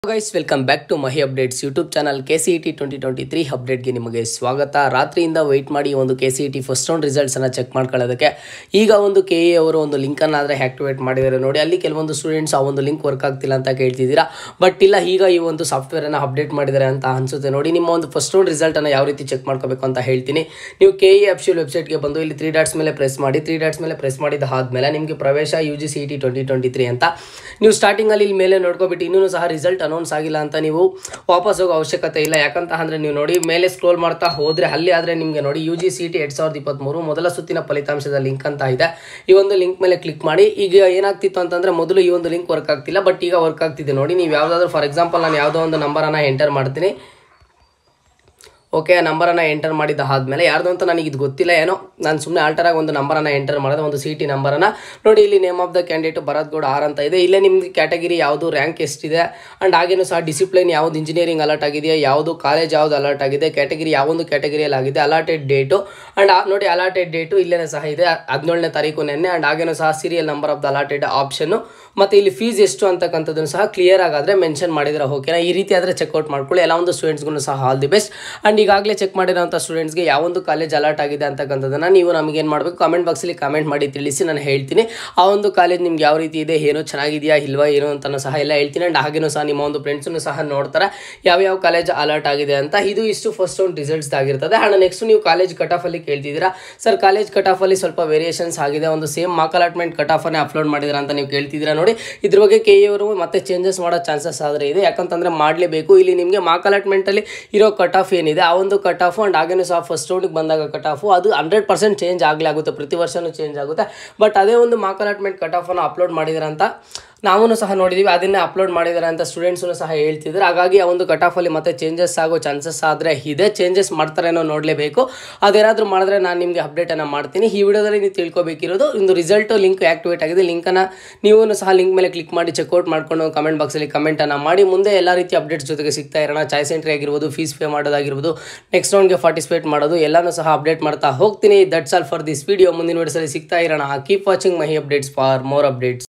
guys welcome back to Mahi updates YouTube channel K C E T twenty twenty three ಅಪ್ಡೇಟ್ಗೆ ನಿಮಗೆ ಸ್ವಾಗತ ರಾತ್ರಿಯಿಂದ wait ಮಾಡಿ ಒಂದು K C E T first round ರಿಸಲ್ಟ್ಸನ್ನು ಚೆಕ್ ಮಾಡ್ಕೊಳ್ಳೋದಕ್ಕೆ ಈಗ ಒಂದು ಕೆ ಎ ಅವರು ಒಂದು ಲಿಂಕನ್ನು ಆದರೆ ಆ್ಯಕ್ಟಿವೇಟ್ ಮಾಡಿದ್ದಾರೆ ನೋಡಿ ಅಲ್ಲಿ ಕೆಲವೊಂದು ಸ್ಟೂಡೆಂಟ್ಸ್ ಆ ಒಂದು ಲಿಂಕ್ ವರ್ಕ್ ಆಗ್ತಿಲ್ಲ ಅಂತ ಕೇಳ್ತಿದ್ದೀರಾ ಬಟ್ ಇಲ್ಲ ಈಗ ಈ ಒಂದು ಸಾಫ್ಟ್ವೇರನ್ನು ಅಪ್ಡೇಟ್ ಮಾಡಿದ್ದಾರೆ ಅಂತ ಅನಿಸುತ್ತೆ ನೋಡಿ ನಿಮ್ಮ ಒಂದು ಫಸ್ಟ್ ರೌಂಡ್ ರಿಸಲ್ಟನ್ನು ಯಾವ ರೀತಿ ಚೆಕ್ ಮಾಡ್ಕೋಬೇಕು ಅಂತ ಹೇಳ್ತೀನಿ ನೀವು ಕೆ ಇ ಅಫ್ಷಿಯಲ್ ವೆಬ್ಸೈಟ್ಗೆ ಬಂದು ಇಲ್ಲಿ ತ್ರೀ ಡಾಟ್ಸ್ ಮೇಲೆ ಪ್ರೆಸ್ ಮಾಡಿ ತ್ರೀ ಡಾಟ್ಸ್ ಮೇಲೆ ಪ್ರೆಸ್ ಮಾಡಿದ ಆದಮೇಲೆ ನಿಮಗೆ ಪ್ರವೇಶ U G C T twenty twenty three ಅಂತ ನೀವು ಸ್ಟಾರ್ಟಿಂಗಲ್ಲಿ ಇಲ್ಲಿ ಮೇಲೆ ನೋಡ್ಕೊಬಿಟ್ಟು ಇನ್ನೂ ಸಹ ರಿಸಲ್ಟ್ ಅನೌನ್ಸ್ ಆಗಿಲ್ಲ ಅಂತ ನೀವು ವಾಪಸ್ ಹೋಗೋ ಅವಶ್ಯಕತೆ ಇಲ್ಲ ಯಾಕಂತ ಅಂದರೆ ನೀವು ನೋಡಿ ಮೇಲೆ ಸ್ಕ್ರೋಲ್ ಮಾಡ್ತಾ ಹೋದರೆ ಅಲ್ಲಿ ಆದರೆ ನಿಮಗೆ ನೋಡಿ ಯು ಜಿ ಸಿ ಟಿ ಎರಡು ಸಾವಿರದ ಇಪ್ಪತ್ತ್ಮೂರು ಮೊದಲ ಸುತ್ತಿನ ಫಲಿತಾಂಶದ ಲಿಂಕ್ ಅಂತ ಇದೆ ಈ ಒಂದು ಲಿಂಕ್ ಮೇಲೆ ಕ್ಲಿಕ್ ಮಾಡಿ ಈಗ ಏನಾಗ್ತಿತ್ತು ಅಂತಂದರೆ ಮೊದಲು ಈ ಒಂದು ಲಿಂಕ್ ವರ್ಕ್ ಆಗ್ತಿಲ್ಲ ಬಟ್ ಈಗ ವರ್ಕ್ ಆಗ್ತಿದೆ ನೋಡಿ ನೀವು ಯಾವುದಾದ್ರೂ ಫಾರ್ ಎಕ್ಸಾಂಪಲ್ ನಾನು ಯಾವುದೋ ಒಂದು ನಂಬರನ್ನು ಎಂಟರ್ ಮಾಡ್ತೀನಿ ಓಕೆ ಆ ನಂಬರನ್ನು ಎಂಟರ್ ಮಾಡಿದ ಆದಮೇಲೆ ಯಾರ್ದು ಅಂತ ನನಗೆ ಇದು ಗೊತ್ತಿಲ್ಲ ಏನೋ ನಾನು ಸುಮ್ಮನೆ ಆಲ್ಟರಾಗಿ ಒಂದು ನಂಬರನ್ನು ಎಂಟರ್ ಮಾಡಿದೆ ಒಂದು ಸಿ ಟಿ ನಂಬರನ್ನು ನೋಡಿ ಇಲ್ಲಿ name of the candidate Bharath Goud R ಅಂತ ಇದೆ ಇಲ್ಲೇ ನಿಮ್ಗೆ ಕ್ಯಾಟಗಿರಿ ಯಾವುದು ರ್ಯಾಂಕ್ ಎಷ್ಟಿದೆ ಆ್ಯಂಡ್ ಹಾಗೇನು ಸಹ ಡಿಸಿಪ್ಲಿನ್ ಯಾವುದು ಇಂಜಿನಿಯರಿಂಗ್ ಅಲರ್ಟ್ ಆಗಿದೆ ಯಾವುದು ಕಾಲೇಜ್ ಯಾವುದು ಅಲರ್ಟ್ ಆಗಿದೆ ಕ್ಯಾಟಗಿರಿ ಯಾವೊಂದು ಕ್ಯಾಟಗಿರಿಯಲ್ಲಿ ಆಗಿದೆ ಅಲಾಟೆಡ್ ಡೇಟು ಆ್ಯಂಡ್ ನೋಡಿ ಅಲಾಟೆಡ್ ಡೇಟು ಇಲ್ಲೇ ಸಹ ಇದೆ ಹದಿನೇಳನೇ ತಾರೀಕು ನೆನ್ನೆ ಆ್ಯಂಡ್ ಹಾಗೇನು ಸಹ serial number of the allotted ಆಪ್ಷನ್ನು ಮತ್ತು ಇಲ್ಲಿ ಫೀಸ್ ಎಷ್ಟು ಅಂತಕ್ಕಂಥದ್ದನ್ನು ಸಹ ಕ್ಲಿಯರ್ ಆಗಾದರೆ ಮೆನ್ಷನ್ ಮಾಡಿದ್ರೆ ಓಕೆನಾ ಈ ರೀತಿ ಆದರೆ ಚೆಕ್ಔಟ್ ಮಾಡ್ಕೊಳ್ಳಿ ಎಲ್ಲ ಒಂದು ಸ್ಟೂಡೆಂಟ್ಸ್ಗೂ ಸಹ ಆಲ್ ದಿ ಬೆಸ್ಟ್ ಆ್ಯಂಡ್ ಈಗಾಗಲೇ ಚೆಕ್ ಮಾಡಿರೋಂಥ ಸ್ಟೂಡೆಂಟ್ಸ್ಗೆ ಯಾವೊಂದು ಕಾಲೇಜ್ ಅಲರ್ಟ್ ಆಗಿದೆ ಅಂತಕ್ಕಂಥದ್ದನ್ನು ನೀವು ನಮಗೇನು ಮಾಡಬೇಕು ಕಾಮೆಂಟ್ ಬಾಕ್ಸಲ್ಲಿ ಕಾಮೆಂಟ್ ಮಾಡಿ ತಿಳಿಸಿ ನಾನು ಹೇಳ್ತೀನಿ ಆ ಒಂದು ಕಾಲೇಜ್ ನಿಮ್ಗೆ ಯಾವ ರೀತಿ ಇದೆ ಏನೋ ಚೆನ್ನಾಗಿದೆಯಾ ಇಲ್ವಾ ಏನೋ ಅಂತಲೂ ಸಹ ಎಲ್ಲ ಹೇಳ್ತೀನಿ ಆ್ಯಂಡ್ ಹಾಗೇನೂ ಸಹ ನಿಮ್ಮ ಒಂದು ಫ್ರೆಂಡ್ಸನ್ನು ಸಹ ನೋಡ್ತಾರೆ ಯಾವ್ಯಾವ ಕಾಲೇಜ್ ಅಲರ್ಟ್ ಆಗಿದೆ ಅಂತ ಇದು ಇಷ್ಟು ಫಸ್ಟ್ ರೌಂಡ್ ರಿಸಲ್ಟ್ಸ್ ಆಗಿರ್ತದೆ ಆ್ಯಂಡ್ ನೆಕ್ಸ್ಟ್ ನೀವು ಕಾಲೇಜ್ ಕಟ್ ಆಫಲ್ಲಿ ಕೇಳ್ತಿದ್ದೀರಾ ಸರ್ ಕಾಲೇಜ್ ಕಟ್ ಆಫಲ್ಲಿ ಸ್ವಲ್ಪ ವೇರಿಯೇಷನ್ಸ್ ಆಗಿದೆ ಒಂದು ಸೇಮ್ ಮಾರ್ಕ್ ಅಲಾಟ್ಮೆಂಟ್ ಕಟ್ ಆಫನ್ನೇ ಅಪ್ಲೋಡ್ ಮಾಡಿದ್ರ ಅಂತ ನೀವು ಕೇಳ್ತಿದ್ದೀರಾ ನೋಡಿ ಇದ್ರ ಬಗ್ಗೆ ಕೆ ಅವರು ಮತ್ತೆ ಚೇಂಜಸ್ ಮಾಡೋ ಚಾನ್ಸಸ್ ಆದರೆ ಇದೆ ಯಾಕಂತಂದರೆ ಮಾಡಲೇಬೇಕು ಇಲ್ಲಿ ನಿಮಗೆ ಮಾರ್ಕ್ ಅಲಾಟ್ಮೆಂಟಲ್ಲಿ ಇರೋ ಕಟ್ ಆಫ್ ಏನಿದೆ ಆ ಒಂದು ಕಟ್ ಆಫು ಆ್ಯಂಡ್ ಹಾಗೇನೂ ಸಹ ಫಸ್ಟ್ ರೌಂಡಿಗೆ ಬಂದಾಗ ಕಟ್ ಆಫು ಅದು ಹಂಡ್ರೆಡ್ ಪರ್ಸೆಂಟ್ ಚೇಂಜ್ ಆಗಲೇ ಆಗುತ್ತೆ ಪ್ರತಿ ವರ್ಷವೂ ಚೇಂಜ್ ಆಗುತ್ತೆ ಬಟ್ ಅದೇ ಒಂದು ಮಾರ್ಕ್ ಅಲಾಟ್ಮೆಂಟ್ ಕಟ್ ಆಫನ್ನು ಅಪ್ಲೋಡ್ ಮಾಡಿದಾರೆ ಅಂತ ನಾವೂ ಸಹ ನೋಡಿದ್ದೀವಿ ಅದನ್ನೇ ಅಪ್ಲೋಡ್ ಮಾಡಿದ್ದಾರೆ ಅಂತ ಸ್ಟೂಡೆಂಟ್ಸೂ ಸಹ ಹೇಳ್ತಿದ್ದಾರೆ ಹಾಗಾಗಿ ಆ ಒಂದು ಕಟ್ ಆಫಲ್ಲಿ ಮತ್ತೆ ಚೇಂಜಸ್ ಆಗೋ ಚಾನ್ಸಸ್ ಆದರೆ ಇದೆ ಚೇಂಜಸ್ ಮಾಡ್ತಾರೇನೋ ನೋಡಲೇಬೇಕು ಅದೇನಾದರೂ ಮಾಡಿದ್ರೆ ನಾನು ನಿಮಗೆ ಅಪ್ಡೇಟನ್ನು ಮಾಡ್ತೀನಿ ಈ ವಿಡಿಯೋದಲ್ಲಿ ನೀವು ತಿಳ್ಕೊಬೇಕಿರೋದು ಒಂದು ರಿಸಲ್ಟು ಲಿಂಕ್ ಆ್ಯಕ್ಟಿವೇಟ್ ಆಗಿದೆ ಲಿಂಕನ್ನು ನೀವು ಸಹ ಲಿಂಕ್ ಮೇಲೆ ಕ್ಲಿಕ್ ಮಾಡಿ ಚೆಕ್ಔಟ್ ಮಾಡ್ಕೊಂಡು ಕಮೆಂಟ್ ಬಾಕ್ಸಲ್ಲಿ ಕಮೆಂಟನ್ನು ಮಾಡಿ ಮುಂದೆ ಎಲ್ಲ ರೀತಿ ಅಪ್ಡೇಟ್ಸ್ ಜೊತೆಗೆ ಸಿಗ್ತಾ ಇರೋಣ ಚಾಯ್ಸ್ ಎಂಟ್ರಿ ಆಗಿರ್ಬೋದು ಫೀಸ್ ಪೇ ಮಾಡೋದಾಗಿರ್ಬೋದು ನೆಕ್ಸ್ಟ್ ರೌಂಡ್ಗೆ ಪಾರ್ಟಿಸಿಪೇಟ್ ಮಾಡೋದು ಎಲ್ಲನೂ ಸಹ ಅಪ್ಡೇಟ್ ಮಾಡ್ತಾ ಹೋಗ್ತೀನಿ that's all for this video ಮುಂದಿನ ವಿಡಿಯೋಸಲ್ಲಿ ಸಿಗ್ತಾ ಇರೋಣ keep watching my updates for more updates